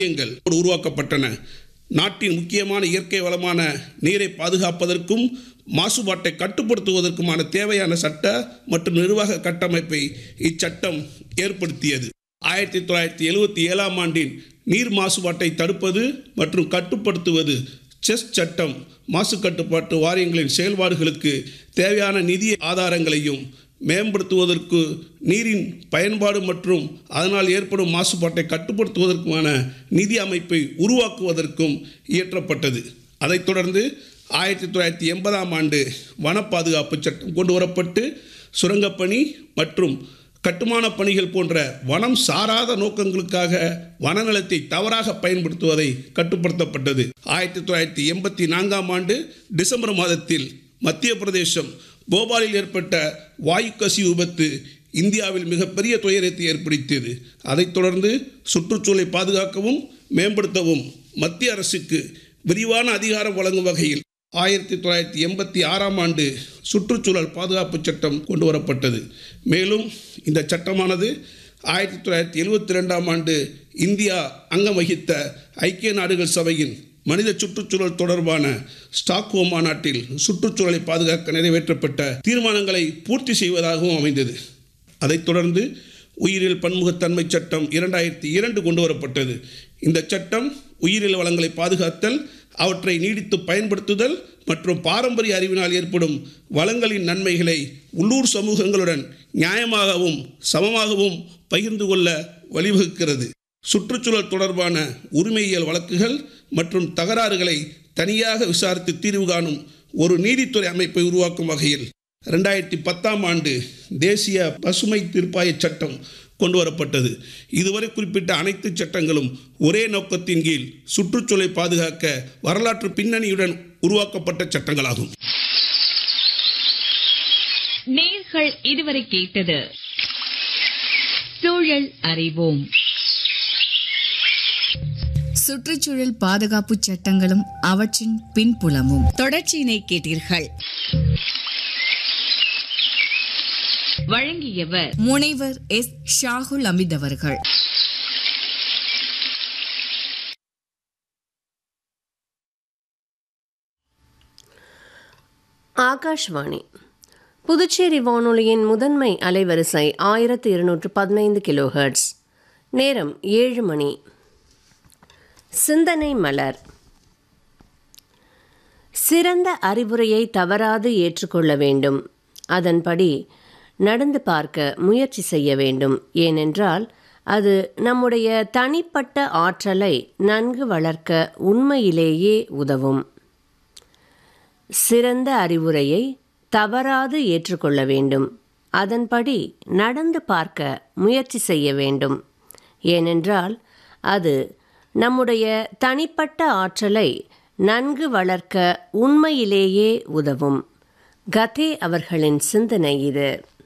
வாரியங்கள் உருவாக்கப்பட்டன நாட்டின் முக்கியமான இயற்கை வளமான நீரை பாதுகாப்பதற்கும் மாசுபாட்டை கட்டுப்படுத்துவதற்குமான தேவையான சட்ட மற்றும் நிர்வாக கட்டமைப்பை இச்சட்டம் ஏற்படுத்தியது ஆயிரத்தி தொள்ளாயிரத்தி எழுவத்தி ஏழாம் ஆண்டின் நீர் மாசுபாட்டை தடுப்பது மற்றும் கட்டுப்படுத்துவது செஸ் சட்டம் மாசு கட்டுப்பாட்டு வாரியங்களின் செயல்பாடுகளுக்கு தேவையான நிதி ஆதாரங்களையும் மேம்படுத்துவதற்கு நீரின் பயன்பாடு மற்றும் அதனால் ஏற்படும் மாசுபாட்டை கட்டுப்படுத்துவதற்குமான நிதி அமைப்பை உருவாக்குவதற்கும் இயற்றப்பட்டது அதைத் தொடர்ந்து ஆயிரத்தி தொள்ளாயிரத்தி எண்பதாம் ஆண்டு வன பாதுகாப்பு சட்டம் கொண்டு வரப்பட்டு சுரங்கப்பணி மற்றும் கட்டுமான பணிகள் போன்ற வனம் சாராத நோக்கங்களுக்காக வனநிலத்தை தவறாக பயன்படுத்துவதை கட்டுப்படுத்தப்பட்டது ஆயிரத்தி தொள்ளாயிரத்தி எண்பத்தி நான்காம் ஆண்டு டிசம்பர் மாதத்தில் மத்திய பிரதேசம் போபாலில் ஏற்பட்ட வாயு கசிவு விபத்து இந்தியாவில் மிகப்பெரிய துயரத்தை ஏற்படுத்தியது அதைத் தொடர்ந்து சுற்றுச்சூழலை பாதுகாக்கவும் மேம்படுத்தவும் மத்திய அரசுக்கு விரிவான அதிகாரம் வழங்கும் வகையில் ஆயிரத்தி தொள்ளாயிரத்தி எண்பத்தி ஆறாம் ஆண்டு சுற்றுச்சூழல் பாதுகாப்பு சட்டம் கொண்டு வரப்பட்டது மேலும் இந்த சட்டமானது ஆயிரத்தி தொள்ளாயிரத்தி எழுவத்தி ரெண்டாம் ஆண்டு இந்தியா அங்கம் வகித்த ஐக்கிய நாடுகள் சபையின் மனித சுற்றுச்சூழல் தொடர்பான ஸ்டாக்ஹோம் மாநாட்டில் சுற்றுச்சூழலை பாதுகாக்க நிறைவேற்றப்பட்ட தீர்மானங்களை பூர்த்தி செய்வதாகவும் அமைந்தது அதைத் தொடர்ந்து உயிரியல் பன்முகத்தன்மை சட்டம் இரண்டாயிரத்தி இரண்டு கொண்டு வரப்பட்டது இந்த சட்டம் உயிரியல் வளங்களை பாதுகாத்தல் அவற்றை நீடித்து பயன்படுத்துதல் மற்றும் பாரம்பரிய அறிவினால் ஏற்படும் வளங்களின் நன்மைகளை உள்ளூர் சமூகங்களுடன் நியாயமாகவும் சமமாகவும் பகிர்ந்து கொள்ள வழிவகுக்கிறது சுற்றுச்சூழல் தொடர்பான உரிமையியல் வழக்குகள் மற்றும் தகராறுகளை தனியாக விசாரித்து தீர்வு காணும் ஒரு நீதித்துறை அமைப்பை உருவாக்கும் வகையில் ரெண்டாயிரத்தி பத்தாம் ஆண்டு தேசிய பசுமை தீர்ப்பாய சட்டம் கொண்டு வரப்பட்டது இதுவரை குறிப்பிட்ட அனைத்து சட்டங்களும் ஒரே நோக்கத்தின் கீழ் சுற்றுச்சூழலை பாதுகாக்க வரலாற்று பின்னணியுடன் உருவாக்கப்பட்ட சட்டங்களாகும் நேர்கள் இதுவரை கேட்டது சூழல் அறிவோம் சுற்றுச்சூழல் பாதுகாப்பு சட்டங்களும் அவற்றின் பின்புலமும் தொடர்ச்சியினை கேட்டீர்கள் வழங்கியவர் முனைவர் எஸ் ஷாகுல் அமித் அவர்கள் ஆகாஷ்வாணி புதுச்சேரி வானொலியின் முதன்மை அலைவரிசை ஆயிரத்து இருநூற்று பதினைந்து கிலோஹெர்ட்ஸ் நேரம் ஏழு மணி சிந்தனை மலர் சிறந்த அறிவுரையை தவறாது ஏற்றுக்கொள்ள வேண்டும் அதன்படி நடந்து பார்க்க முயற்சி செய்ய வேண்டும் ஏனென்றால் அது நம்முடைய தனிப்பட்ட ஆற்றலை நன்கு வளர்க்க உண்மையிலேயே உதவும் சிறந்த அறிவுரையை தவறாது ஏற்றுக்கொள்ள வேண்டும் அதன்படி நடந்து பார்க்க முயற்சி செய்ய வேண்டும் ஏனென்றால் அது நம்முடைய தனிப்பட்ட ஆற்றலை நன்கு வளர்க்க உண்மையிலேயே உதவும் கதே அவர்களின் சிந்தனை இது